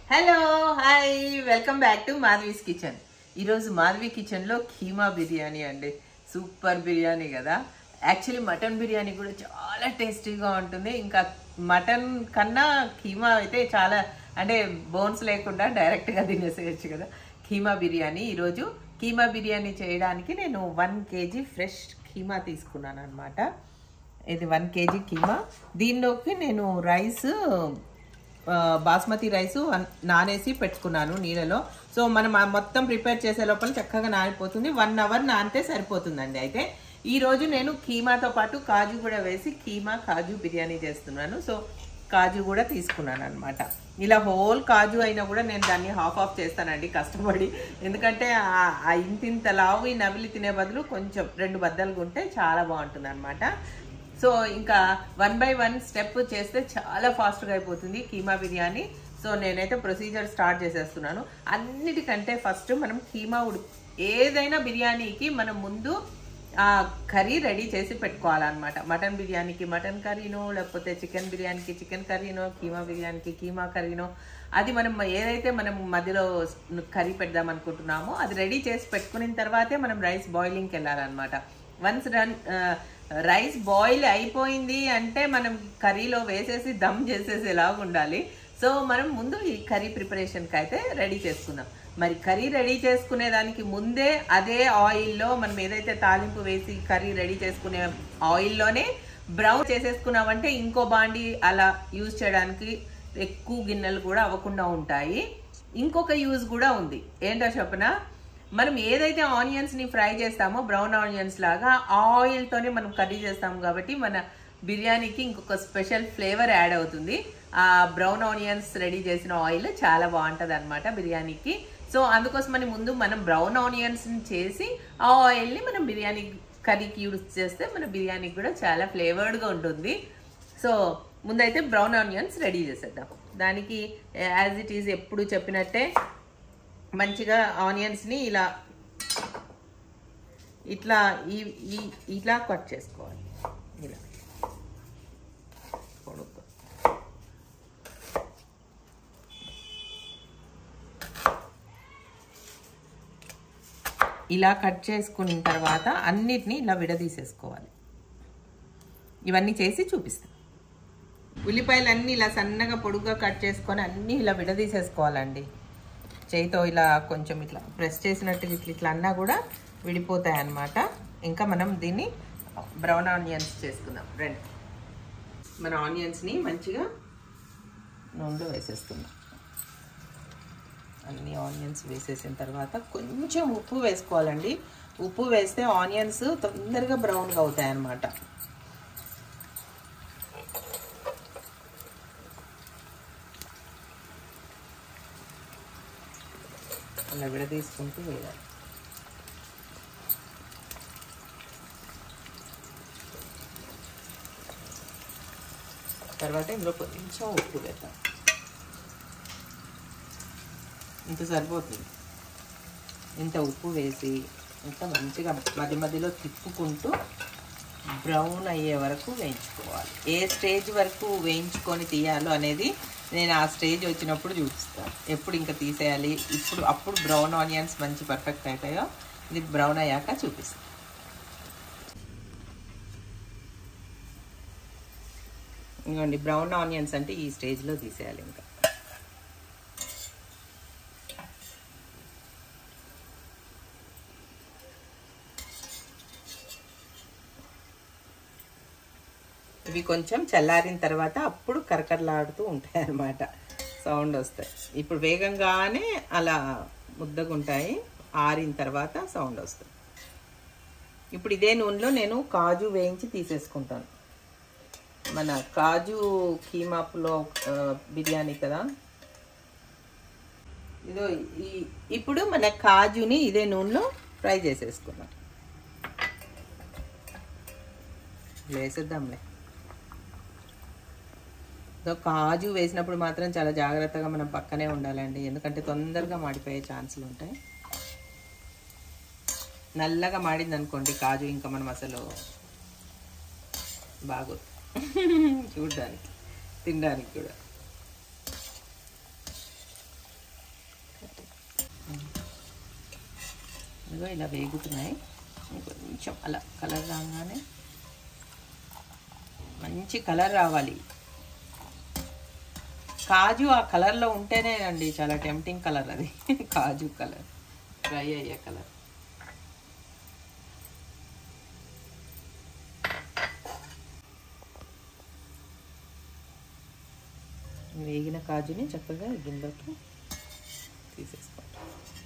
Hello hi welcome back to Madhavi's kitchen ఈరోజు మాధవి కిచెన్లో కీమా బిర్యానీ అండి సూపర్ బిర్యానీ కదా యాక్చువల్లీ మటన్ బిర్యానీ కూడా చాలా టేస్టీగా ఉంటుంది ఇంకా మటన్ కన్నా కీమా అయితే చాలా అంటే బోన్స్ లేకుండా డైరెక్ట్గా తినేసేయచ్చు కదా కీమా బిర్యానీ ఈరోజు కీమా బిర్యానీ చేయడానికి నేను వన్ కేజీ ఫ్రెష్ కీమా తీసుకున్నాను అనమాట ఇది వన్ కేజీ కీమా దీనిలోకి నేను రైస్ ఆ, బాస్మతి రైస్ వన్- నానేసి పెట్టుకున్నాను నీళ్ళలో సో మనం ఆ మొత్తం ప్రిపేర్ చేసే లోపల చక్కగా నానిపోతుంది వన్ అవర్ నానితే సరిపోతుందండి అయితే ఈ రోజు నేను కీమాతో పాటు కాజు కూడా వేసి కీమా కాజు బిర్యానీ చేస్తున్నాను సో కాజు కూడా తీసుకున్నాను అనమాట ఇలా హోల్ కాజు అయినా కూడా నేను దాన్ని హాఫ్ ఆఫ్ చేస్తానండి కష్టపడి ఎందుకంటే ఆ- ఆ ఇంతింత లావు ఈ నవిలి తినే బదులు కొంచెం రెండు బద్దలుగా ఉంటే చాలా బాగుంటుంది అనమాట సో ఇంకా వన్ బై వన్ స్టెప్ చేస్తే చాలా ఫాస్ట్గా అయిపోతుంది కీమా బిర్యానీ సో నేనైతే ప్రొసీజర్ స్టార్ట్ చేసేస్తున్నాను అన్నిటికంటే ఫస్ట్ మనం కీమా ఉడి ఏదైనా బిర్యానీకి మనం ముందు ఆ కర్రీ రెడీ చేసి పెట్టుకోవాలన్నమాట మటన్ బిర్యానీకి మటన్ కర్రీనో లేకపోతే చికెన్ బిర్యానీకి చికెన్ కర్రీనో కీమా బిర్యానీకి కీమా కర్రీనో అది మనం ఏదైతే మనం మధ్యలో కర్రీ పెడదాం అనుకుంటున్నామో అది రెడీ చేసి పెట్టుకున్న తర్వాతే మనం రైస్ బాయిలింగ్కి వెళ్ళాలన్నమాట వన్స్ రన్ రైస్ బాయిల్ అయిపోయింది అంటే మనం కర్రీలో వేసేసి దమ్ చేసేసేలాగా ఉండాలి సో మనం ముందు ఈ కర్రీ ప్రిపరేషన్కి అయితే రెడీ చేసుకుందాం మరి కర్రీ రెడీ చేసుకునే దానికి ముందే అదే ఆయిల్లో మనం ఏదైతే తాలింపు వేసి కర్రీ రెడీ చేసుకునే ఆయిల్లోనే బ్రౌన్ చేసేసుకున్నామంటే ఇంకో బాండి అలా యూజ్ చేయడానికి ఎక్కువ గిన్నెలు కూడా అవ్వకుండా ఉంటాయి ఇంకొక యూజ్ కూడా ఉంది ఏంటో చెప్పనా మనం ఏదైతే ఆనియన్స్ ని ఫ్రై చేస్తామో బ్రౌన్ ఆనియన్స్ లాగా ఆయిల్ తోనే మనం కర్రీ చేస్తాం కాబట్టి మన బిర్యానీకి ఇంకొక స్పెషల్ ఫ్లేవర్ యాడ్ అవుతుంది ఆ బ్రౌన్ ఆనియన్స్ రెడీ చేసిన ఆయిల్ చాలా బాగుంటది అనమాట బిర్యానీకి సో అందుకోసమని ముందు మనం బ్రౌన్ ఆనియన్స్ చేసి ఆ ఆయిల్ ని మనం బిర్యానీ కర్రీకి యూజ్ చేస్తే మన బిర్యానీకి కూడా చాలా ఫ్లేవర్డ్ గా ఉంటుంది సో ముందైతే బ్రౌన్ ఆనియన్స్ రెడీ చేసేద్దాం దానికి యాజ్ ఇట్ ఈజ్ ఎప్పుడు చెప్పినట్టే మంచిగా ఆనియన్స్ని ఇలా ఇట్లా ఈ ఈ- ఇలా కట్ చేసుకోవాలి ఇలా పొడుగ్గా. ఇలా కట్ చేసుకున్న తర్వాత అన్నిటినీ ఇలా విడదీసేసుకోవాలి ఇవన్నీ చేసి చూపిస్తాను ఉల్లిపాయలు అన్నీ ఇలా సన్నగా పొడుగ్గా కట్ చేసుకొని అన్నీ ఇలా విడదీసేసుకోవాలండి చేయితో ఇలా కొంచెం ఇట్లా ప్రెస్ చేసినట్టు ఇట్లా ఇట్లా అన్నా కూడా విడిపోతాయి అన్నమాట ఇంకా మనం దీన్ని బ్రౌన్ ఆనియన్స్ చేసుకుందాం రండి మన ఆనియన్స్ని మంచిగా నూనెలో వేసేస్తున్నాం అన్ని ఆనియన్స్ వేసేసిన తర్వాత కొంచెం ఉప్పు వేసుకోవాలండి ఉప్పు వేస్తే ఆనియన్స్ తొందరగా బ్రౌన్గా అవుతాయి అన్నమాట అలా విడదీసుకుంటూ వేయాలి తర్వాత ఇందులో కొంచెం ఉప్పు వేద్దాం ఇంత సరిపోతుంది ఇంత ఉప్పు వేసి ఇంత మంచిగా మధ్య మధ్యలో తిప్పుకుంటూ బ్రౌన్ అయ్యే వరకు వేయించుకోవాలి ఏ స్టేజ్ వరకు వేయించుకొని తీయాలో అనేది నేను ఆ స్టేజ్ వచ్చినప్పుడు చూపిస్తాను ఎప్పుడు ఇంకా తీసేయాలి ఇప్పుడు అప్పుడు బ్రౌన్ ఆనియన్స్ మంచి పర్ఫెక్ట్ అవుతాయో ఇది బ్రౌన్ అయ్యాక చూపిస్తాను ఇంకోండి బ్రౌన్ ఆనియన్స్ అంటే ఈ స్టేజ్లో తీసేయాలి ఇంకా ఇవి కొంచెం చల్లారిన తర్వాత అప్పుడు కరకరలాడుతూ ఉంటాయి అన్నమాట సౌండ్ వస్తాయి ఇప్పుడు వేగంగానే అలా ముద్దగా ఉంటాయి ఆరిన తర్వాత సౌండ్ వస్తుంది ఇప్పుడు ఇదే నూనెలో నేను కాజు వేయించి తీసేసుకుంటాను మన కాజు కీమా పులావ్ ఆ, బిర్యానీ కదా ఇదో ఈ ఇప్పుడు మన కాజుని ఇదే నూనెలో ఫ్రై చేసేసుకున్నాం వేసేద్దాంలే సో కాజు వేసినప్పుడు మాత్రం చాలా జాగ్రత్తగా మనం పక్కనే ఉండాలండి ఎందుకంటే తొందరగా మాడిపోయే ఛాన్సులు ఉంటాయి నల్లగా మాడింది అనుకోండి కాజు ఇంకా మనం అసలు బాగోదు చూడడానికి తినడానికి కూడా ఇదిగో ఇలా వేగుతున్నాయి కొంచెం అలా కలర్ రాగానే మంచి కలర్ రావాలి కాజు ఆ కలర్లో ఉంటేనే అండి చాలా టెంప్టింగ్ కలర్ అది కాజు కలర్ ఫ్రై అయ్యే కలర్ వేగిన కాజుని చక్కగా గిన్నెలోకి తీసేసుకోండి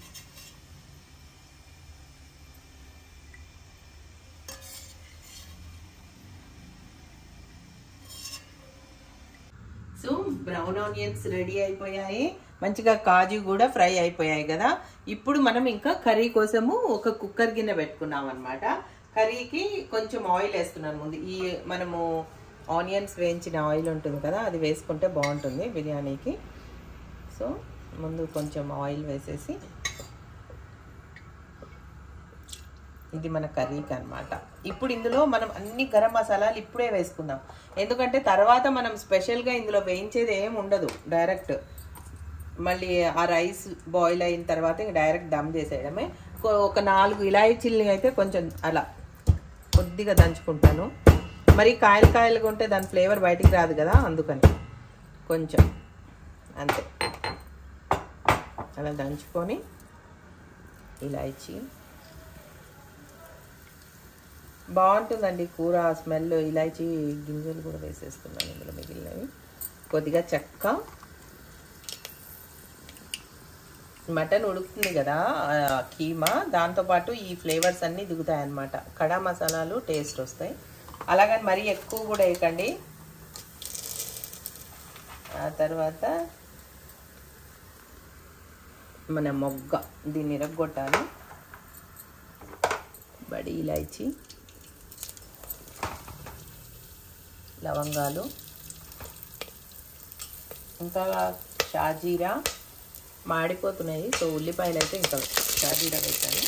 సో బ్రౌన్ ఆనియన్స్ రెడీ అయిపోయాయి మంచిగా కాజు కూడా ఫ్రై అయిపోయాయి కదా ఇప్పుడు మనం ఇంకా కర్రీ కోసము ఒక కుక్కర్ గిన్నె పెట్టుకున్నాం అనమాట కర్రీకి కొంచెం ఆయిల్ వేస్తున్నాను ముందు ఈ మనము ఆనియన్స్ వేయించిన ఆయిల్ ఉంటుంది కదా అది వేసుకుంటే బాగుంటుంది బిర్యానీకి సో ముందు కొంచెం ఆయిల్ వేసేసి ఇది మన కర్రీకి అనమాట ఇప్పుడు ఇందులో మనం అన్ని గరం మసాలాలు ఇప్పుడే వేసుకుందాం ఎందుకంటే తర్వాత మనం స్పెషల్గా ఇందులో వేయించేది ఏం ఉండదు డైరెక్ట్ మళ్ళీ ఆ రైస్ బాయిల్ అయిన తర్వాత ఇంక డైరెక్ట్ దమ్ చేసేయడమే కొ- ఒక నాలుగు ఇలాయచీల్ని అయితే కొంచెం అలా కొద్దిగా దంచుకుంటాను మరి కాయలు కాయలుగా ఉంటే దాని ఫ్లేవర్ బయటికి రాదు కదా అందుకని కొంచెం అంతే అలా దంచుకొని ఇలాయచీ బాగుంటుందండి కూర స్మెల్ ఇలాచి గింజలు కూడా వేసేస్తున్నాను ఇందులో మిగిలినవి కొద్దిగా చెక్క మటన్ ఉడుకుతుంది కదా ఆ కీమా దాంతోపాటు ఈ ఫ్లేవర్స్ అన్నీ దిగుతాయి అన్నమాట కడా మసాలాలు టేస్ట్ వస్తాయి అలాగని మరీ ఎక్కువ కూడా వేయకండి ఆ తర్వాత మన మొగ్గ దీన్ని ఇరగొట్టాలి బడి ఇలాచి లవంగాలు ఇంకా షాజీరా మాడిపోతున్నాయి సో ఉల్లిపాయలు అయితే ఇంకా షాజీరా వేసాను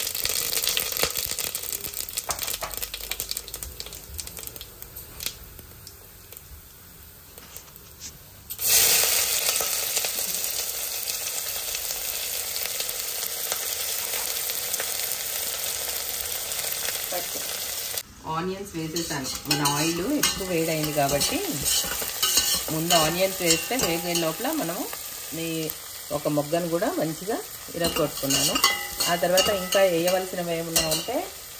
పచ్చి ఆనియన్స్ వేసేసాను మన ఆయిల్ ఎక్కువ వేడైంది కాబట్టి ముందు ఆనియన్స్ వేస్తే వేగే లోపల మనము ఈ ఒక మొగ్గను కూడా మంచిగా ఇరగొట్టుకున్నాను ఆ తర్వాత ఇంకా వేయవలసినవి ఏమన్నా ఉంటే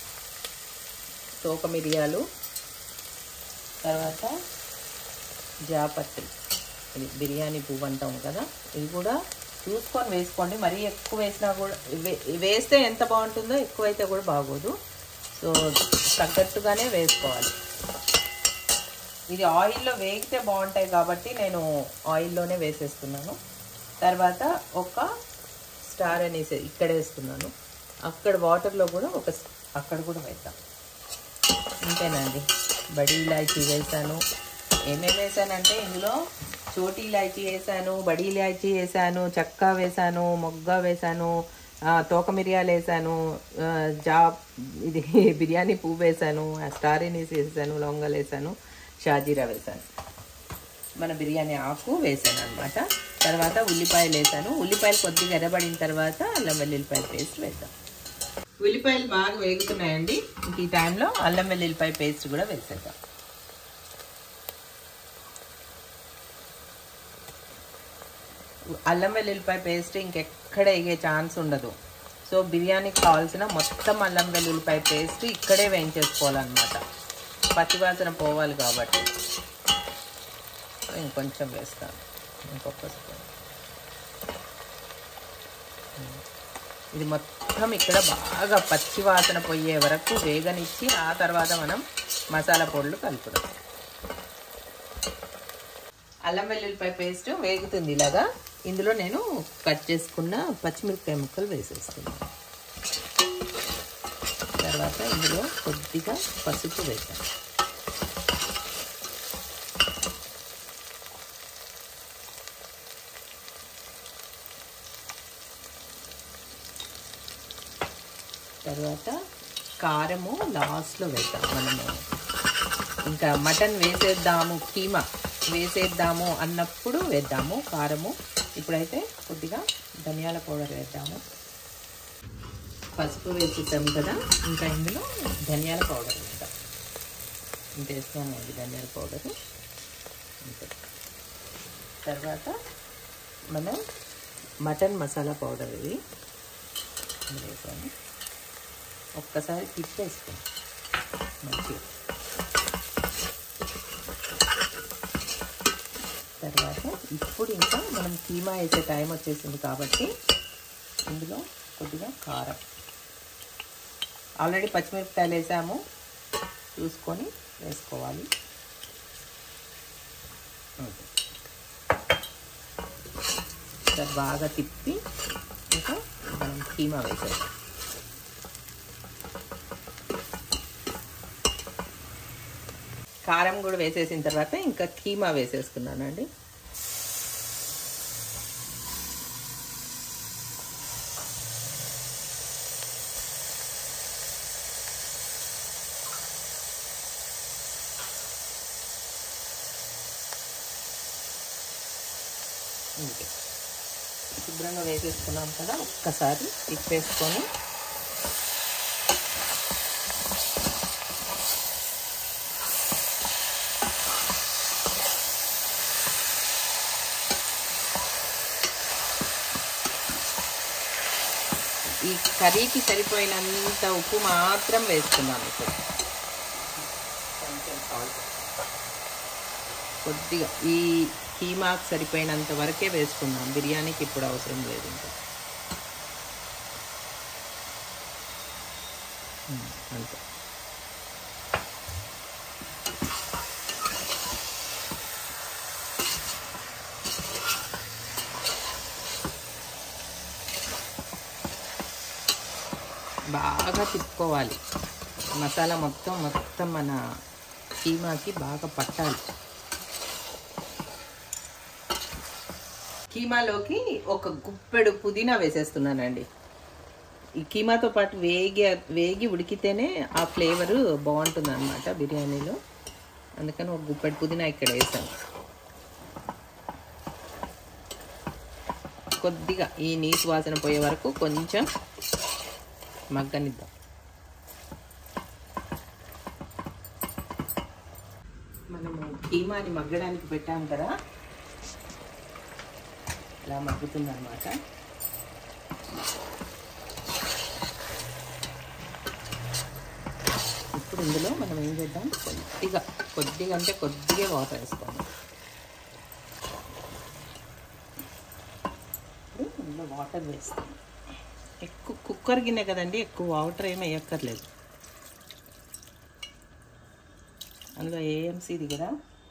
తోక మిరియాలు తర్వాత జాపత్రి ఇది బిర్యానీ పువ్వు అంటాం కదా ఇది కూడా చూసుకొని వేసుకోండి మరీ ఎక్కువ వేసినా కూడా వే- వేస్తే ఎంత బాగుంటుందో ఎక్కువ అయితే కూడా బాగోదు సో తగ్గట్టుగానే వేసుకోవాలి ఇది ఆయిల్లో వేగితే బాగుంటాయి కాబట్టి నేను ఆయిల్లోనే వేసేస్తున్నాను తర్వాత ఒక స్టార్ అనేసి ఇక్కడ వేస్తున్నాను అక్కడ వాటర్లో కూడా ఒక స్- అక్కడ కూడా వేద్దాం ఇంతేనండి బడి ఇలాచీ వేసాను ఏమేమి వేసానంటే ఇందులో చోటి ఇలాచీ వేసాను బడి ఇలాచీ వేసాను చెక్క వేసాను మొగ్గ వేసాను ఆ, తోక మిరియాలు వేసాను ఆ, జా ఇది బిర్యానీ పువ్వు వేసాను స్టార్ ఎనీస్ వేసాను లవంగాలు వేసాను షాజీరా వేసాను మన బిర్యానీ ఆకు వేసాను అనమాట తర్వాత ఉల్లిపాయలు వేసాను ఉల్లిపాయలు కొద్దిగా ఎర్రబడిన తర్వాత అల్లం వెల్లుల్లిపాయ పేస్ట్ వేసాను ఉల్లిపాయలు బాగా వేగుతున్నాయండి ఇంక ఈ టైంలో అల్లం వెల్లుల్లిపాయ పేస్ట్ కూడా వేసేద్దాం అల్లం వెల్లుల్లిపాయ పేస్ట్ ఇంకెక్కడ వేగే ఛాన్స్ ఉండదు సో బిర్యానీకి కావాల్సిన మొత్తం అల్లం వెల్లుల్లిపాయ పేస్ట్ ఇక్కడే వేయించేసుకోవాలన్నమాట పచ్చివాసన పోవాలి కాబట్టి సో ఇంకొంచెం వేస్తాను ఇంకొక స్పూన్ ఇది మొత్తం ఇక్కడ బాగా పచ్చి వాసన పోయే వరకు వేగనిచ్చి ఆ తర్వాత మనం మసాలా పొడులు కలుపుదాం అల్లం వెల్లుల్లిపాయ పేస్ట్ వేగుతుంది ఇలాగా ఇందులో నేను కట్ చేసుకున్న పచ్చిమిరపకాయ ముక్కలు వేసేస్తున్నాను తర్వాత ఇందులో కొద్దిగా పసుపు వేసాను తర్వాత కారము లాస్ట్లో వేద్దాం మనము ఇంకా మటన్ వేసేద్దాము కీమా వేసేద్దాము అన్నప్పుడు వేద్దాము కారము ఇప్పుడైతే కొద్దిగా ధనియాల పౌడర్ వేద్దాము పసుపు వేసేసాం కదా ఇంకా ఇందులో ధనియాల పౌడర్ వేస్తాం ఇంత వేస్తానండి ధనియాల పౌడరు అంతే తర్వాత మనం మటన్ మసాలా పౌడర్ ఇది ఇందులో వేసాను ఒక్కసారి తిప్పేసుకోండి మంచిగా తర్వాత ఇప్పుడు ఇంకా మనం కీమా వేసే టైం వచ్చేసింది కాబట్టి ఇందులో కొద్దిగా కారం ఆల్రెడీ పచ్చిమిరపకాయలు వేసాము చూసుకొని వేసుకోవాలి ఓకే. ఇంకా బాగా తిప్పి ఇంకా మనం కీమా వేసేస్తాం కారం కూడా వేసేసిన తర్వాత ఇంకా కీమా వేసేసుకున్నానండి ఇంకే శుభ్రంగా వేసేసుకున్నాం కదా ఒక్కసారి తిప్పేసుకొని ఈ కర్రీకి సరిపోయినంత ఉప్పు మాత్రం వేసుకున్నాను ఇప్పుడు కొంచెం సాల్ట్ కొద్దిగా ఈ కీమాకు సరిపోయినంత వరకే వేసుకున్నాం బిర్యానీకి ఇప్పుడు అవసరం లేదు ఇంకా ఉమ్, అంతే బాగా తిప్పుకోవాలి మసాలా మొత్తం మొత్తం మన కీమాకి బాగా పట్టాలి కీమాలోకి ఒక గుప్పెడు పుదీనా వేసేస్తున్నానండి ఈ కీమాతో పాటు వేగి వేగి ఉడికితేనే ఆ ఫ్లేవరు బాగుంటుంది అనమాట బిర్యానీలో అందుకని ఒక గుప్పెడు పుదీనా ఇక్కడ వేసాను కొద్దిగా ఈ నీసు వాసన పోయే వరకు కొంచెం మగ్గనిద్దాం మనము కీమాని మగ్గడానికి పెట్టాం కదా ఇలా మగ్గుతుంది అనమాట ఇప్పుడు ఇందులో మనం ఏం చేద్దాం కొద్దిగా కొద్దిగా అంటే కొద్దిగా వాటర్ వేసుకోండి ఇప్పుడు ఇందులో వాటర్ వేస్తాం ఎక్కువ కుక్కర్ గిన్నె కదండి ఎక్కువ వాటర్ ఏమి వేయక్కర్లేదు అందులో ఏఎంసీది కదా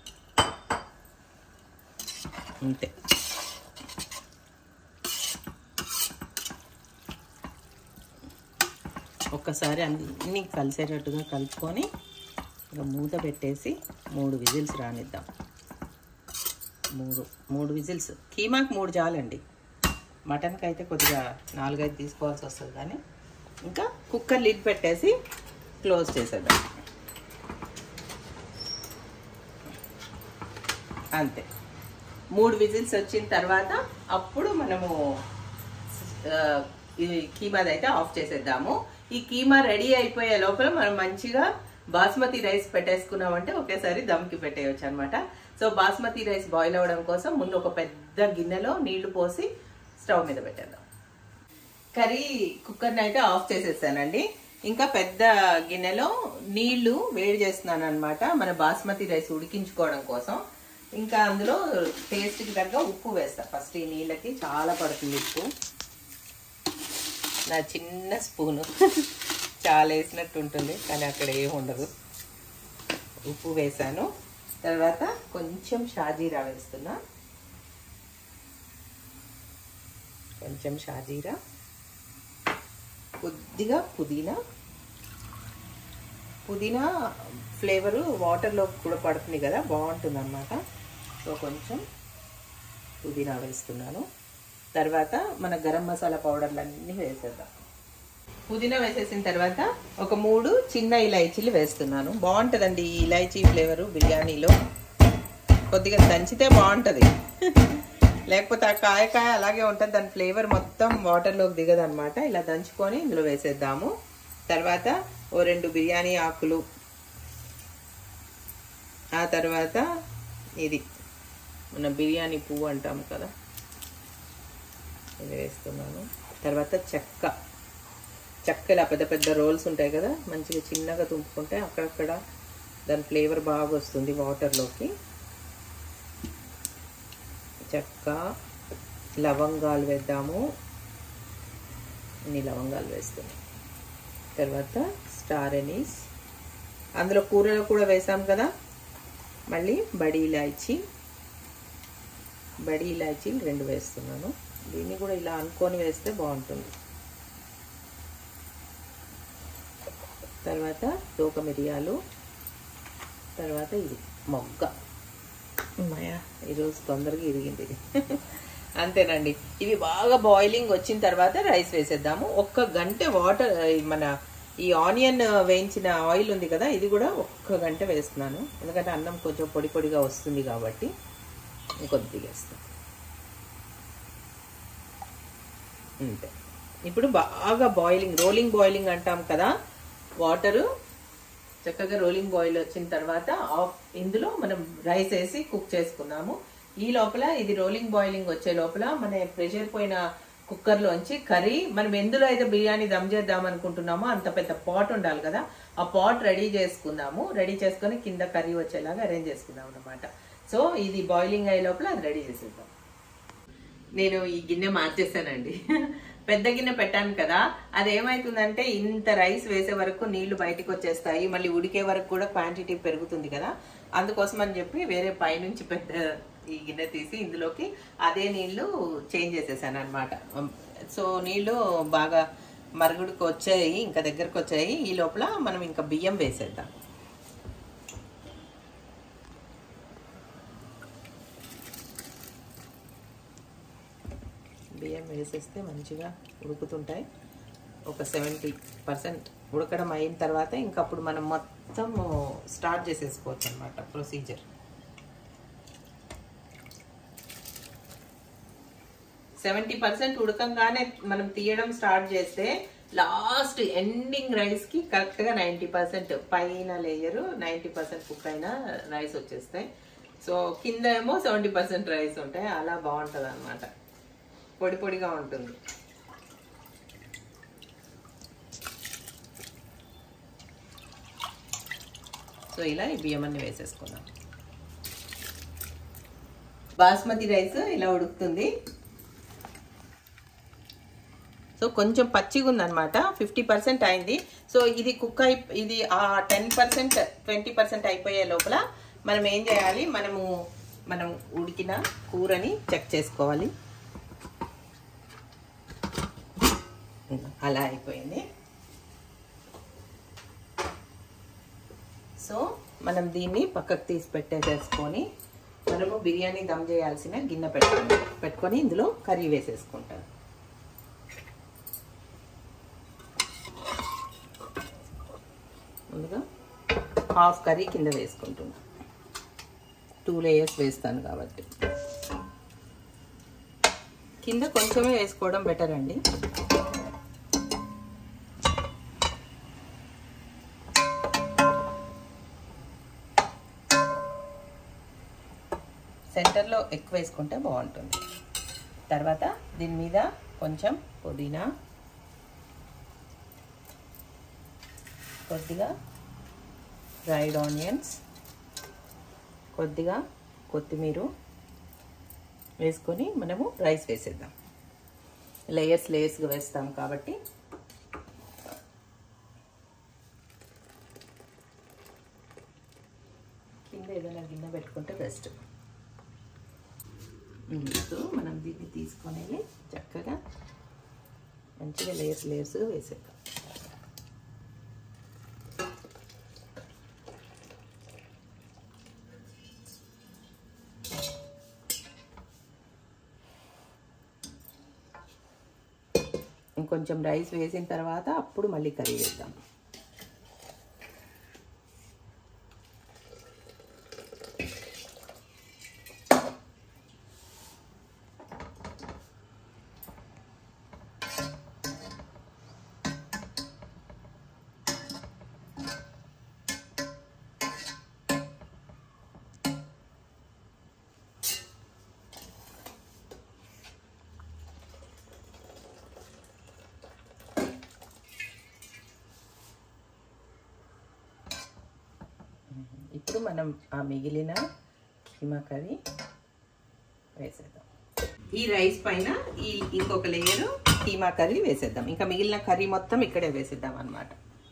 అంతే ఒక్కసారి అన్నీ కలిసేటట్టుగా కలుపుకొని ఇక మూత పెట్టేసి మూడు విజిల్స్ రానిద్దాం మూడు మూడు విజిల్స్ కీమాకి మూడు చాలండి మటన్కి అయితే కొద్దిగా నాలుగైదు తీసుకోవాల్సి వస్తుంది కానీ ఇంకా కుక్కర్ లిడ్ పెట్టేసి క్లోజ్ చేసేద్దాం అంతే మూడు విజిల్స్ వచ్చిన తర్వాత అప్పుడు మనము ఆ, ఈ కీమాది అయితే ఆఫ్ చేసేద్దాము ఈ కీమా రెడీ అయిపోయే లోపల మనం మంచిగా బాస్మతి రైస్ పెట్టేసుకున్నామంటే ఒకేసారి దమ్కి పెట్టేయచ్చు అనమాట సో బాస్మతి రైస్ బాయిల్ అవ్వడం కోసం ముందు ఒక పెద్ద గిన్నెలో నీళ్లు పోసి స్టవ్ మీద పెట్టేద్దాం కర్రీ కుక్కర్ని అయితే ఆఫ్ చేసేసానండి ఇంకా పెద్ద గిన్నెలో నీళ్లు వేడి చేస్తున్నాను అనమాట మన బాస్మతి రైస్ ఉడికించుకోవడం కోసం ఇంకా అందులో టేస్ట్కి తగ్గ ఉప్పు వేస్తా ఫస్ట్ ఈ నీళ్ళకి చాలా పడుతుంది ఉప్పు నా చిన్న స్పూను చాలా వేసినట్టు ఉంటుంది కానీ అక్కడ ఏం ఉండదు ఉప్పు వేసాను తర్వాత కొంచెం షాజీరా వేస్తున్నా కొంచెం షాజీరా కొద్దిగా పుదీనా పుదీనా ఫ్లేవరు వాటర్లో కూడా పడుతుంది కదా బాగుంటుంది అనమాట సో కొంచెం పుదీనా వేస్తున్నాను తర్వాత మన గరం మసాలా పౌడర్లు అన్నీ వేసేద్దాం పుదీనా వేసేసిన తర్వాత ఒక మూడు చిన్న ఇలాచీలు వేస్తున్నాను బాగుంటుందండి ఈ ఇలాచీ ఫ్లేవరు బిర్యానీలో కొద్దిగా దంచితే బాగుంటుంది లేకపోతే ఆ కాయ కాయ అలాగే ఉంటుంది దాని ఫ్లేవర్ మొత్తం వాటర్లోకి దిగదు అనమాట ఇలా దంచుకొని ఇందులో వేసేద్దాము తర్వాత ఓ రెండు బిర్యానీ ఆకులు ఆ తర్వాత ఇది మన బిర్యానీ పువ్వు అంటాం కదా ఇది వేస్తున్నాను తర్వాత చెక్క చెక్క ఇలా పెద్ద పెద్ద రోల్స్ ఉంటాయి కదా మంచిగా చిన్నగా తుంపుకుంటే అక్కడక్కడ దాని ఫ్లేవర్ బాగా వస్తుంది వాటర్లోకి చెక్క లవంగాలు వేద్దాము ఇన్ని లవంగాలు వేస్తున్నాం తర్వాత స్టార్ ఎనీస్ అందులో కూరలో కూడా వేసాం కదా మళ్ళీ బడి ఇలాచి బడి ఇలాచీలు రెండు వేస్తున్నాను దీన్ని కూడా ఇలా అనుకొని వేస్తే బాగుంటుంది తర్వాత తోక మిరియాలు తర్వాత ఇది మొగ్గ అమ్మాయ ఈరోజు తొందరగా ఇరిగింది ఇది అంతేనండి ఇవి బాగా బాయిలింగ్ వచ్చిన తర్వాత రైస్ వేసేద్దాము ఒక్క గంట వాటర్ మన ఈ ఆనియన్ వేయించిన ఆయిల్ ఉంది కదా ఇది కూడా ఒక్క గంట వేస్తున్నాను ఎందుకంటే అన్నం కొంచెం పొడి పొడిగా వస్తుంది కాబట్టి ఇంకొద్దిగా వేస్తాను అంతే ఇప్పుడు బాగా బాయిలింగ్ రోలింగ్ బాయిలింగ్ అంటాం కదా వాటరు చక్కగా రోలింగ్ బాయిల్ వచ్చిన తర్వాత ఆఫ్ ఇందులో మనం రైస్ వేసి కుక్ చేసుకున్నాము ఈ లోపల ఇది రోలింగ్ బాయిలింగ్ వచ్చే లోపల మన ప్రెషర్ పోయిన కుక్కర్లోంచి కర్రీ మనం ఎందులో అయితే బిర్యానీ దమ్ చేద్దాం అనుకుంటున్నామో అంత పెద్ద పాట్ ఉండాలి కదా ఆ పాట్ రెడీ చేసుకుందాము రెడీ చేసుకొని కింద కర్రీ వచ్చేలాగా అరేంజ్ చేసుకుందాం అనమాట సో ఇది బాయిలింగ్ అయ్యే లోపల అది రెడీ చేసేద్దాం నేను ఈ గిన్నె మార్చేసానండి పెద్ద గిన్నె పెట్టాను కదా అది ఏమైతుందంటే ఇంత రైస్ వేసే వరకు నీళ్లు బయటకు వచ్చేస్తాయి మళ్ళీ ఉడికే వరకు కూడా క్వాంటిటీ పెరుగుతుంది కదా అందుకోసం అని చెప్పి వేరే పైనుంచి పెద్ద ఈ గిన్నె తీసి ఇందులోకి అదే నీళ్లు చేంజ్ చేసేసాను అనమాట సో నీళ్లు బాగా మరుగుడికి వచ్చాయి ఇంకా దగ్గరకు వచ్చాయి ఈ లోపల మనం ఇంకా బియ్యం వేసేద్దాం బియ్యం వేసేస్తే మంచిగా ఉడుకుతుంటాయి ఒక సెవెంటీ పర్సెంట్ ఉడకడం అయిన తర్వాత ఇంకా అప్పుడు మనం మొత్తం స్టార్ట్ చేసేసుకోవచ్చు అనమాట ప్రొసీజర్ సెవెంటీ పర్సెంట్ ఉడకంగానే మనం తీయడం స్టార్ట్ చేస్తే లాస్ట్ ఎండింగ్ రైస్కి కరెక్ట్గా నైంటీ పర్సెంట్ పైన లేయర్ నైంటీ పర్సెంట్ కుక్ అయిన రైస్ వచ్చేస్తాయి సో కింద ఏమో సెవెంటీ పర్సెంట్ రైస్ ఉంటాయి అలా బాగుంటుంది అనమాట పొడి పొడిగా ఉంటుంది సో ఇలా ఈ బియ్యం అన్ని వేసేసుకుందాం బాస్మతి రైస్ ఇలా ఉడుకుతుంది సో కొంచెం పచ్చిగా ఉందన్నమాట ఫిఫ్టీ పర్సెంట్ అయింది సో ఇది కుక్ అయి ఇది ఆ టెన్ పర్సెంట్ ట్వంటీ పర్సెంట్ అయిపోయే లోపల మనం ఏం చేయాలి మనము మనం ఉడికిన కూరని చెక్ చేసుకోవాలి అలా అయిపోయింది సో మనం దీన్ని పక్కకు తీసి పెట్టేసేసుకొని మనము బిర్యానీ దమ్ చేయాల్సిన గిన్నె పెట్టుకుంటాం పెట్టుకొని ఇందులో కర్రీ వేసేసుకుంటాం ముందుగా హాఫ్ కర్రీ కింద వేసుకుంటున్నా టూ లేయర్స్ వేస్తాను కాబట్టి కింద కొంచెమే వేసుకోవడం బెటర్ అండి సెంటర్లో ఎక్కువ వేసుకుంటే బాగుంటుంది తర్వాత దీని మీద కొంచెం పుదీనా కొద్దిగా ఫ్రైడ్ ఆనియన్స్ కొద్దిగా కొత్తిమీర వేసుకొని మనము రైస్ వేసేద్దాం లేయర్స్ లేయర్స్గా వేస్తాం కాబట్టి కింద ఏదైనా గిన్నె పెట్టుకుంటే బెస్ట్ సో మనం దీన్ని తీసుకొని చక్కగా మంచిగా లేయర్స్ లేయర్స్ వేసేద్దాం ఇంకొంచెం రైస్ వేసిన తర్వాత అప్పుడు మళ్ళీ కర్రీ వేద్దాం ఇప్పుడు మనం ఆ మిగిలిన కీమా కర్రీ వేసేద్దాం ఈ రైస్ పైన ఈ ఇంకొక లేయర్ కీమా కర్రీ వేసేద్దాం ఇంకా మిగిలిన కర్రీ మొత్తం ఇక్కడే వేసేద్దాం అన్నమాట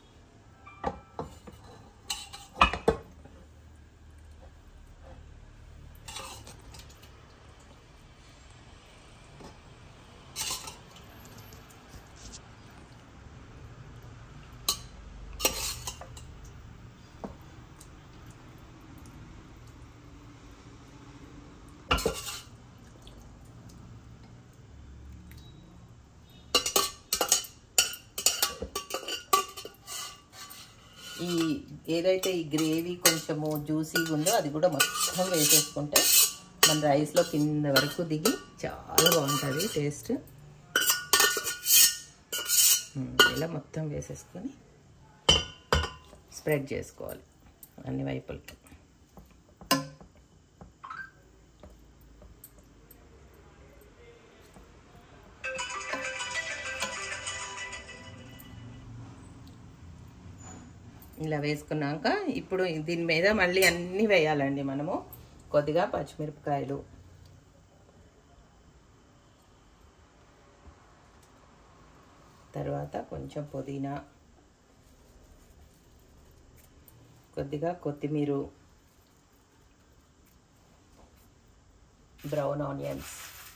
ఈ ఏదైతే ఈ గ్రేవీ కొంచెము జ్యూసీగా ఉందో అది కూడా మొత్తం వేసేసుకుంటే మన రైస్లో కింద వరకు దిగి చాలా బాగుంటుంది టేస్ట్ ఉమ్, ఇలా మొత్తం వేసేసుకొని స్ప్రెడ్ చేసుకోవాలి అన్ని వైపులకి ఇలా వేసుకున్నాక ఇప్పుడు దీని మీద మళ్ళీ అన్నీ వేయాలండి మనము కొద్దిగా పచ్చిమిరపకాయలు తర్వాత కొంచెం పుదీనా కొద్దిగా కొత్తిమీర బ్రౌన్ ఆనియన్స్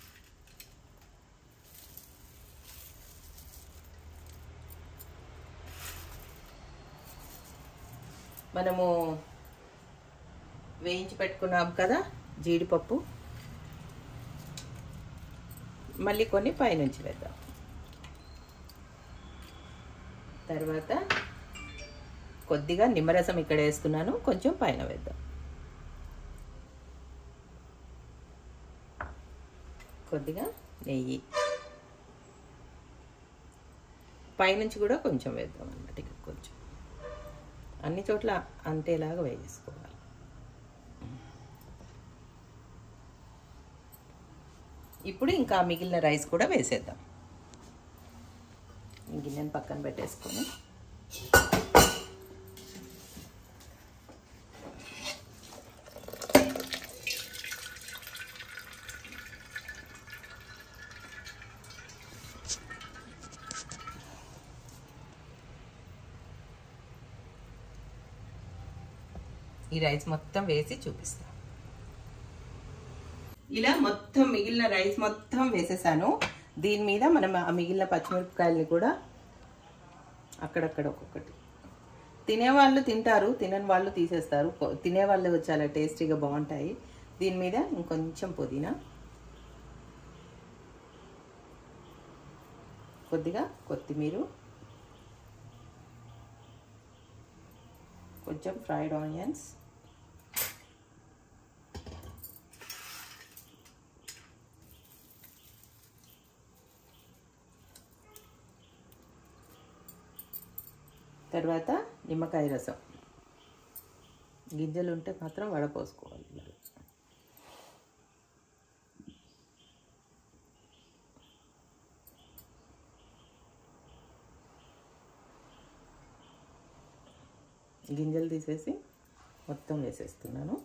మనము వేయించి పెట్టుకున్నాం కదా జీడిపప్పు మళ్ళీ కొన్ని పైనుంచి వేద్దాం తర్వాత కొద్దిగా నిమ్మరసం ఇక్కడ వేస్తున్నాను కొంచెం పైన వేద్దాం కొద్దిగా నెయ్యి పైనుంచి కూడా కొంచెం వేద్దాం అన్నమాట ఇక కొంచెం అన్ని చోట్ల అంతేలాగా వేసుకోవాలి ఇప్పుడు ఇంకా మిగిలిన రైస్ కూడా వేసేద్దాం ఈ గిన్నెను పక్కన పెట్టేసుకొని ఈ రైస్ మొత్తం వేసి చూపిస్తాను ఇలా మొత్తం మిగిలిన రైస్ మొత్తం వేసేసాను దీని మీద మనం ఆ మిగిలిన పచ్చిమిరపకాయల్ని కూడా అక్కడక్కడ ఒక్కొక్కటి తినేవాళ్ళు తింటారు తినని వాళ్ళు తీసేస్తారు కొ- తినేవాళ్ళు చాలా టేస్టీగా బాగుంటాయి దీని మీద ఇంకొంచెం పుదీనా కొద్దిగా కొత్తిమీర కొంచెం ఫ్రైడ్ ఆనియన్స్ తర్వాత నిమ్మకాయ రసం గింజలు ఉంటే మాత్రం వడపోసుకోవాలి ఇలా. గింజలు తీసేసి మొత్తం వేసేస్తున్నాను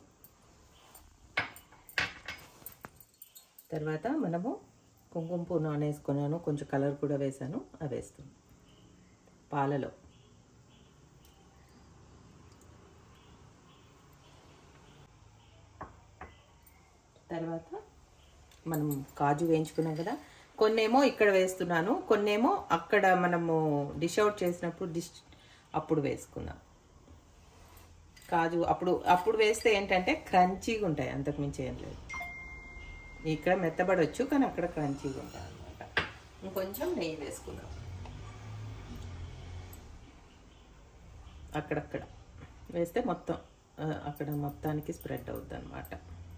తర్వాత మనము కుంకుమ పువ్వు నానేసుకున్నాను కొంచెం కలర్ కూడా వేసాను అవి వేస్తున్నాను పాలలో తర్వాత మనం కాజు వేయించుకున్నాం కదా కొన్నేమో ఇక్కడ వేస్తున్నాను కొన్నేమో అక్కడ మనము డిష్ అవుట్ చేసినప్పుడు డిష్ అప్పుడు వేసుకున్నాం కాజు అప్పుడు అప్పుడు వేస్తే ఏంటంటే క్రంచీగా ఉంటాయి అంతకు మించి ఏం లేదు ఇక్కడ మెత్తబడవచ్చు కానీ అక్కడ క్రంచీగా ఉంటాయి అనమాట ఇంకొంచెం నెయ్యి వేసుకున్నాం అక్కడక్కడ వేస్తే మొత్తం ఆ, అక్కడ మొత్తానికి స్ప్రెడ్ అవుద్ది అనమాట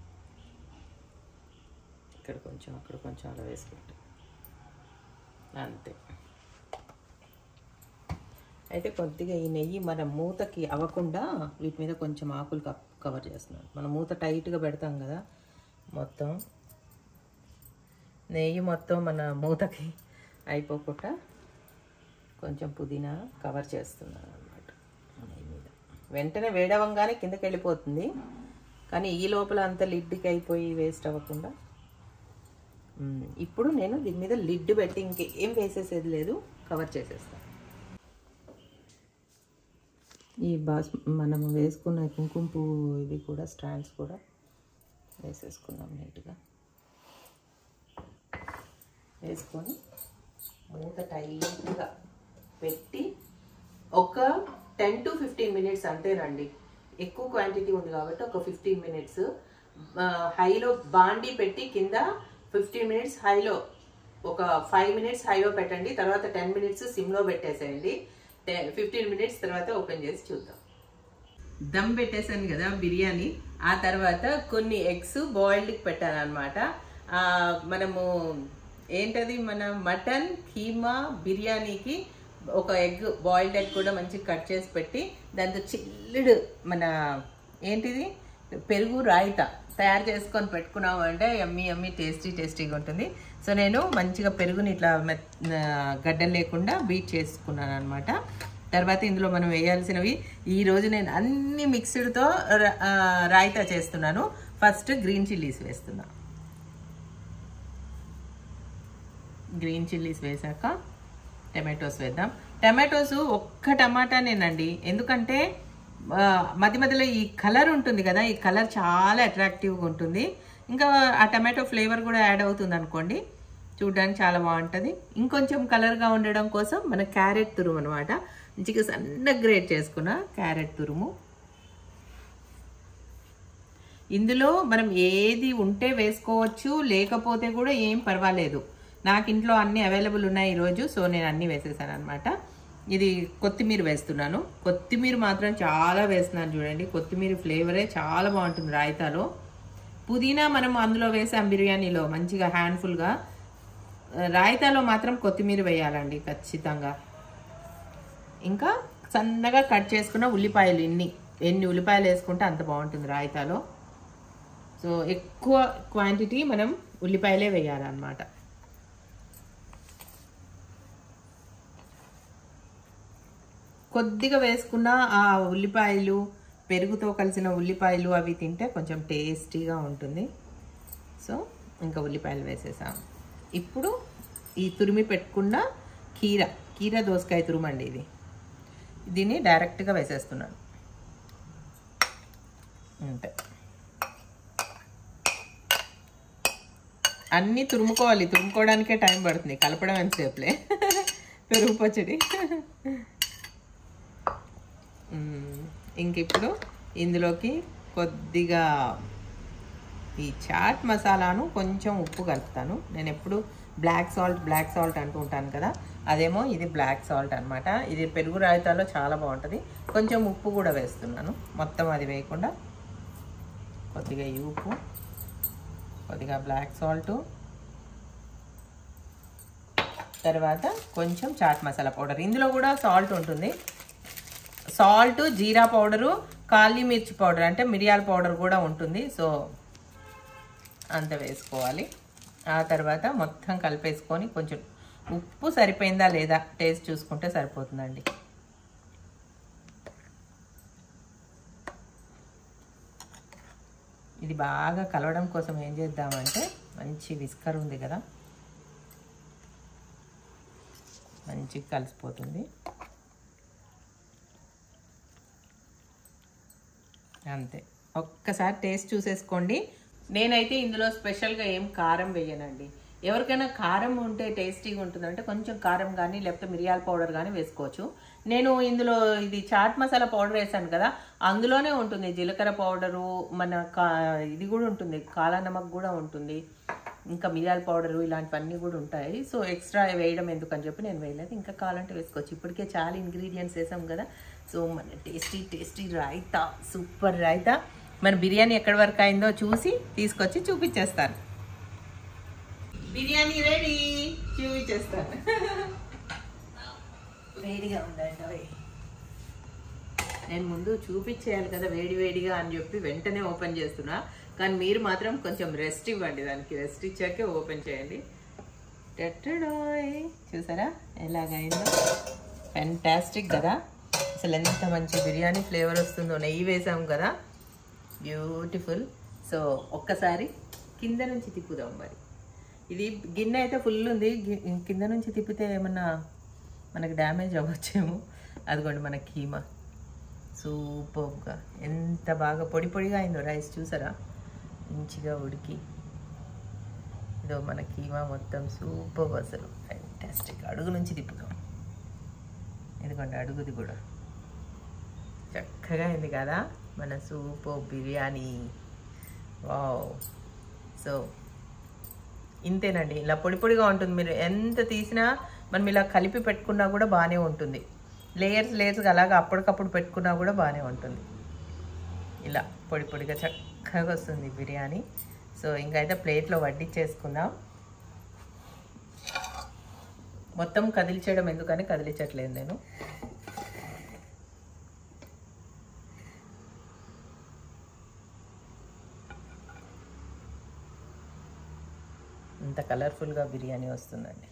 ఇక్కడ కొంచెం అక్కడ కొంచెం అలా వేసుకుంటే అంతే అయితే కొద్దిగా ఈ నెయ్యి మన మూతకి అవ్వకుండా వీటి మీద కొంచెం ఆకులు కప్ కవర్ చేస్తున్నాను మనం మూత టైట్గా పెడతాం కదా మొత్తం నెయ్యి మొత్తం మన మూతకి అయిపోకుండా కొంచెం పుదీనా కవర్ చేస్తున్నాను అనమాట నెయ్యి మీద వెంటనే వేడవంగానే కిందకి వెళ్ళిపోతుంది కానీ ఈ లోపల అంత లిడ్కి అయిపోయి వేస్ట్ అవ్వకుండా మ్మ్. ఇప్పుడు నేను దీని మీద లిడ్ పెట్టి ఇంకేం వేసేసేది లేదు కవర్ చేసేస్తాను ఈ బాస్ మనము వేసుకున్న కుంకుమ పువ్వు ఇవి కూడా స్టాండ్స్ కూడా వేసేసుకుందాం నీట్గా వేసుకొని మూత టైట్గా పెట్టి ఒక టెన్ టు ఫిఫ్టీన్ మినిట్స్ అంతేనండి ఎక్కువ క్వాంటిటీ ఉంది కాబట్టి ఒక ఫిఫ్టీన్ మినిట్స్ హైలో బాండి పెట్టి కింద ఫిఫ్టీన్ మినిట్స్ హైలో ఒక ఫైవ్ మినిట్స్ హైలో పెట్టండి తర్వాత టెన్ మినిట్స్ సిమ్లో పెట్టేసేయండి ఫిఫ్టీన్ మినిట్స్ తర్వాత ఓపెన్ చేసి చూద్దాం దమ్ పెట్టేశాను కదా బిర్యానీ ఆ తర్వాత కొన్ని ఎగ్స్ బాయిల్డ్కి పెట్టాను అనమాట మనము ఏంటది మన మటన్ కీమా బిర్యానీకి ఒక ఎగ్ బాయిల్డ్ ఎగ్ కూడా మంచిగా కట్ చేసి పెట్టి దాంతో చిల్లుడు మన ఏంటిది పెరుగు రాయిత తయారు చేసుకొని పెట్టుకున్నాము అంటే ఎమ్మి ఎమ్మి టేస్టీ టేస్టీగా ఉంటుంది సో నేను మంచిగా పెరుగుని ఇట్లా మెత్ గడ్డలు లేకుండా బీట్ చేసుకున్నాను అనమాట తర్వాత ఇందులో మనం వేయాల్సినవి ఈ రోజు నేను అన్ని మిక్స్డ్తో రాయితా చేస్తున్నాను ఫస్ట్ గ్రీన్ చిల్లీస్ వేస్తున్నా గ్రీన్ చిల్లీస్ వేసాక టమాటోస్ వేద్దాం టమాటోస్ ఒక్క టమాటానేనండి ఎందుకంటే ఆ, మధ్య మధ్యలో ఈ కలర్ ఉంటుంది కదా ఈ కలర్ చాలా అట్రాక్టివ్గా ఉంటుంది ఇంకా ఆ టమాటో ఫ్లేవర్ కూడా యాడ్ అవుతుంది అనుకోండి చూడడానికి చాలా బాగుంటుంది ఇంకొంచెం కలర్గా ఉండడం కోసం మన క్యారెట్ తురుము అనమాట మంచిగా సన్న గ్రేట్ చేసుకున్న క్యారెట్ తురుము ఇందులో మనం ఏది ఉంటే వేసుకోవచ్చు లేకపోతే కూడా ఏం పర్వాలేదు నాకు ఇంట్లో అన్ని అవైలబుల్ ఉన్నాయి ఈరోజు సో నేను అన్ని వేసేసాను అనమాట ఇది కొత్తిమీర వేస్తున్నాను కొత్తిమీర మాత్రం చాలా వేస్తున్నాను చూడండి కొత్తిమీర ఫ్లేవరే చాలా బాగుంటుంది రాయితాలో పుదీనా మనం అందులో వేసాం బిర్యానీలో మంచిగా హ్యాండ్ఫుల్గా రాయితాలో మాత్రం కొత్తిమీర వేయాలండి ఖచ్చితంగా ఇంకా సన్నగా కట్ చేసుకున్న ఉల్లిపాయలు ఇన్ని ఎన్ని ఉల్లిపాయలు వేసుకుంటే అంత బాగుంటుంది రాయితాలో సో ఎక్కువ క్వాంటిటీ మనం ఉల్లిపాయలే వేయాలన్నమాట కొద్దిగా వేసుకున్న ఆ ఉల్లిపాయలు పెరుగుతో కలిసిన ఉల్లిపాయలు అవి తింటే కొంచెం టేస్టీగా ఉంటుంది సో ఇంకా ఉల్లిపాయలు వేసేసాం ఇప్పుడు ఈ తురిమి పెట్టుకున్న కీర కీర దోసకాయ తురుమండి ఇది దీన్ని డైరెక్ట్గా వేసేస్తున్నాను అంతే అన్నీ తురుముకోవాలి తురుముకోవడానికే టైం పడుతుంది కలపడం ఎంతసేపులే పెరుగు పచ్చడి మ్మ్. ఇంక ఇప్పుడు ఇందులోకి కొద్దిగా ఈ చాట్ మసాలాను కొంచెం ఉప్పు కలుపుతాను నేను ఎప్పుడు బ్లాక్ సాల్ట్ బ్లాక్ సాల్ట్ అంటూ ఉంటాను కదా అదేమో ఇది బ్లాక్ సాల్ట్ అన్నమాట ఇది పెరుగు రాయితాలో చాలా బాగుంటుంది కొంచెం ఉప్పు కూడా వేస్తున్నాను మొత్తం అది వేయకుండా కొద్దిగా ఈ ఉప్పు కొద్దిగా బ్లాక్ సాల్ట్ తర్వాత కొంచెం చాట్ మసాలా పౌడర్ ఇందులో కూడా సాల్ట్ ఉంటుంది సాల్ట్ జీరా పౌడరు కాళీ మిర్చి పౌడర్ అంటే మిరియాల పౌడర్ కూడా ఉంటుంది సో అంత వేసుకోవాలి ఆ తర్వాత మొత్తం కలిపేసుకొని కొంచెం ఉప్పు సరిపోయిందా లేదా టేస్ట్ చూసుకుంటే సరిపోతుందండి ఇది బాగా కలవడం కోసం ఏం చేద్దామంటే మంచి విస్కర్ ఉంది కదా మంచిగా కలిసిపోతుంది అంతే ఒక్కసారి టేస్ట్ చూసేసుకోండి నేనైతే ఇందులో స్పెషల్గా ఏం కారం వేయనండి ఎవరికైనా కారం ఉంటే టేస్టీగా ఉంటుందంటే కొంచెం కారం కానీ లేకపోతే మిరియాల పౌడర్ కానీ వేసుకోవచ్చు నేను ఇందులో ఇది చాట్ మసాలా పౌడర్ వేసాను కదా అందులోనే ఉంటుంది జీలకర్ర పౌడరు మన కా ఇది కూడా ఉంటుంది కాలా నమక్ కూడా ఉంటుంది ఇంకా మిరియాల పౌడరు ఇలాంటివన్నీ కూడా ఉంటాయి సో ఎక్స్ట్రా వేయడం ఎందుకని చెప్పి నేను వేయలేదు ఇంకా కావాలంటే వేసుకోవచ్చు ఇప్పటికే చాలా ఇంగ్రీడియంట్స్ వేసాం కదా సో మన tasty tasty raita super raita మన బిర్యానీ ఎక్కడి వరకు అయిందో చూసి తీసుకొచ్చి చూపించేస్తాను బిర్యానీ రెడీ చూపించేస్తాను వేడిగా ఉందండి ఓయ్. నేను ముందు చూపించేయాలి కదా వేడి వేడిగా అని చెప్పి వెంటనే ఓపెన్ చేస్తున్నా కానీ మీరు మాత్రం కొంచెం రెస్ట్ ఇవ్వండి దానికి రెస్ట్ ఇచ్చాకే ఓపెన్ చేయండి టెట్టడాయ్. చూసారా ఎలాగైందో ఫెంటాస్టిక్ కదా అసలు ఎంత మంచి బిర్యానీ ఫ్లేవర్ వస్తుందో నెయ్యి వేసాం కదా బ్యూటిఫుల్ సో ఒక్కసారి కింద నుంచి తిప్పుదాం మరి ఇది గిన్నె అయితే ఫుల్ ఉంది గి- కింద నుంచి తిప్పితే ఏమన్నా మనకి డ్యామేజ్ అవ్వచ్చేమో అదిగోండి మన కీమా సూపర్గా ఎంత బాగా పొడి పొడిగా అయిందో రైస్ చూసారా మంచిగా ఉడికి ఇదో మన కీమా మొత్తం సూపర్ అసలు ఫ్యాంటాస్టిక్ అడుగు నుంచి తిప్పుదాం ఎందుకంటే అడుగుది కూడా చక్కగా అయింది కదా మన సూపర్ బిర్యానీ వావ్ సో ఇంతేనండి ఇలా పొడి పొడిగా ఉంటుంది మీరు ఎంత తీసినా మనం ఇలా కలిపి పెట్టుకున్నా కూడా బాగానే ఉంటుంది లేయర్స్ లేయర్స్ అలాగా అప్పటికప్పుడు పెట్టుకున్నా కూడా బాగానే ఉంటుంది ఇలా పొడి పొడిగా చక్కగా వస్తుంది బిర్యానీ సో ఇంకైతే ప్లేట్లో వడ్డించేసుకుందాం మొత్తం కదిలించడం ఎందుకని కదిలించట్లేదు నేను ఇంత కలర్ఫుల్గా బిర్యానీ వస్తుందండి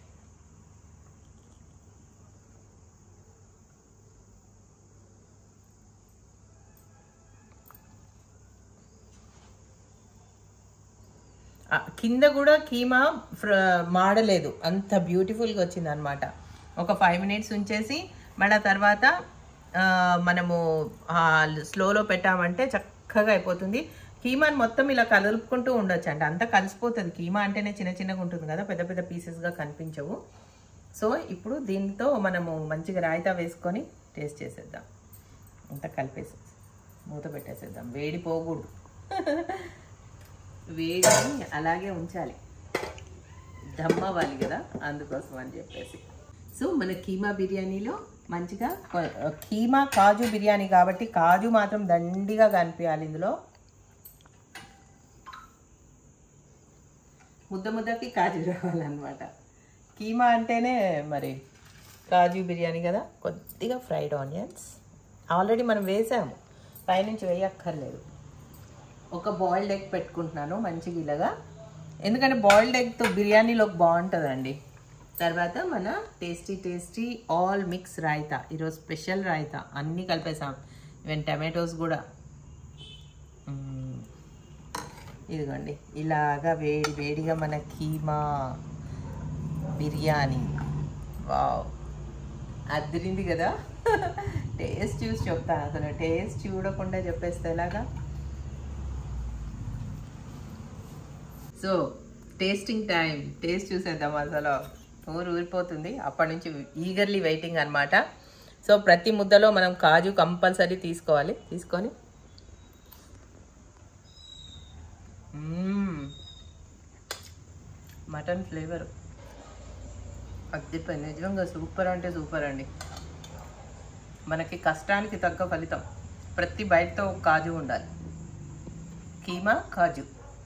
ఆ, కింద కూడా కీమా ఫ్ర మాడలేదు అంత బ్యూటిఫుల్గా వచ్చింది అనమాట ఒక ఫైవ్ మినిట్స్ ఉంచేసి మళ్ళీ తర్వాత ఆ, మనము స్లోలో పెట్టామంటే చక్కగా అయిపోతుంది కీమాని మొత్తం ఇలా కలుపుకుంటూ ఉండొచ్చు అండి అంతా కలిసిపోతుంది కీమా అంటేనే చిన్న చిన్నగా ఉంటుంది కదా పెద్ద పెద్ద పీసెస్గా కనిపించవు సో ఇప్పుడు దీంతో మనము మంచిగా రాయితా వేసుకొని టేస్ట్ చేసేద్దాం అంతా కలిపేసి మూత పెట్టేసేద్దాం వేడి పోకూడదు వేడిని అలాగే ఉంచాలి దమ్ అవ్వాలి కదా అందుకోసం అని చెప్పేసి సో మన కీమా బిర్యానీలో మంచిగా కొ- కీమా కాజు బిర్యానీ కాబట్టి కాజు మాత్రం దండిగా కనిపించాలి ఇందులో ముద్ద ముద్దకి కాజు రావాలన్నమాట కీమా అంటేనే మరి కాజు బిర్యానీ కదా కొద్దిగా ఫ్రైడ్ ఆనియన్స్ ఆల్రెడీ మనం వేసాము పైనుంచి వేయక్కర్లేదు ఒక బాయిల్డ్ ఎగ్ పెట్టుకుంటున్నాను మంచిగా ఇలాగా ఎందుకంటే బాయిల్డ్ ఎగ్తో బిర్యానీలోకి బాగుంటుందండి తర్వాత మన tasty tasty all mix raita ఈరోజు స్పెషల్ రాయితా అన్నీ కలిపేసాం ఈవెన్ టమాటోస్ కూడా మ్మ్. ఇదిగోండి ఇలాగా వేడి వేడిగా మన కీమా బిర్యానీ వావ్ అదిరింది కదా టేస్ట్ చూసి చెప్తాను అసలు టేస్ట్ చూడకుండా చెప్పేస్తే ఎలాగా సో టేస్టింగ్ టైం టేస్ట్ చూసేద్దాం అసలు ఊరు ఊరిపోతుంది అప్పటి నుంచి ఈగర్లీ వెయిటింగ్ అనమాట సో ప్రతి ముద్దలో మనం కాజు కంపల్సరీ తీసుకోవాలి తీసుకొని మ్మ్. మటన్ ఫ్లేవర్ అద్దెపోయి నిజంగా సూపర్ అంటే సూపర్ అండి మనకి కష్టానికి తగ్గ ఫలితం ప్రతి బయటతో ఒక కాజు ఉండాలి కీమా కాజు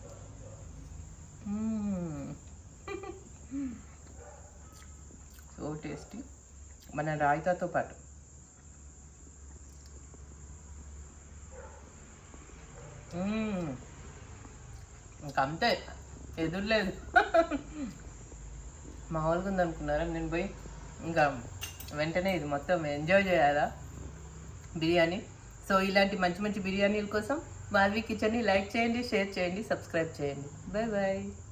సో టేస్టీ మన రాయితాతో పాటు మ్మ్. ఇంక అంతే ఎదురులేదు మామూలుగా ఉందనుకున్నారా నేను పోయి ఇంకా వెంటనే ఇది మొత్తం ఎంజాయ్ చేయాలా బిర్యానీ సో ఇలాంటి మంచి మంచి బిర్యానీల కోసం మాధవి కిచెన్ని లైక్ చేయండి షేర్ చేయండి సబ్స్క్రైబ్ చేయండి బాయ్ బాయ్